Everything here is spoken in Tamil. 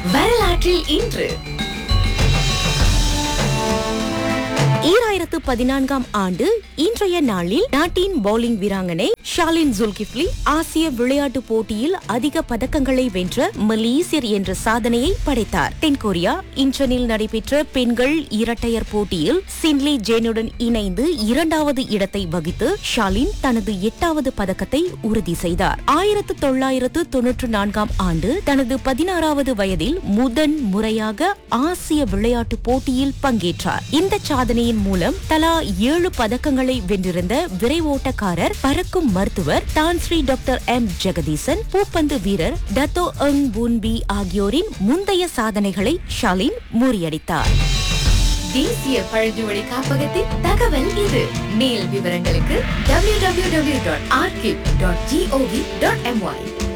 வரலாற்றில் இன்று ஈராயிரத்து பதினான்காம் ஆண்டு இன்றைய நாளில் நாட்டின் பவுலிங் வீராங்கனை ஷாலின் ஜுல்கிஃப்லி ஆசிய விளையாட்டுப் போட்டியில் அதிக பதக்கங்களை வென்ற மலேசியர் என்ற சாதனையை படைத்தார் தென்கொரியா இன்ச்சனில் நடைபெற்ற பெண்கள் இரட்டையர் போட்டியில் சின்லி ஜேனுடன் இணைந்து இரண்டாவது இடத்தை வகித்து ஷாலின் தனது எட்டாவது பதக்கத்தை உறுதி செய்தார் ஆயிரத்து தொள்ளாயிரத்து தொன்னூற்று நான்காம் ஆண்டு தனது பதினாறாவது வயதில் முதன் முறையாக ஆசிய விளையாட்டுப் போட்டியில் பங்கேற்றார் இந்த சாதனையின் மூலம் தலா ஏழு பதக்கங்களை வென்றிருந்த விரைவோட்டக்காரர் பறக்கும் மருத்துவர் தான்ஸ்ரீ டாக்டர் எம் ஜெகதீசன் பூப்பந்து வீரர் டத்தோ அங் பூன்பி ஆகியோரின் முந்தைய சாதனைகளை ஷாலின் முறியடித்தார் தேசிய பழங்குமொழி காப்பகத்தின் தகவல் இது மேல் விவரங்களுக்கு www.archive.gov.my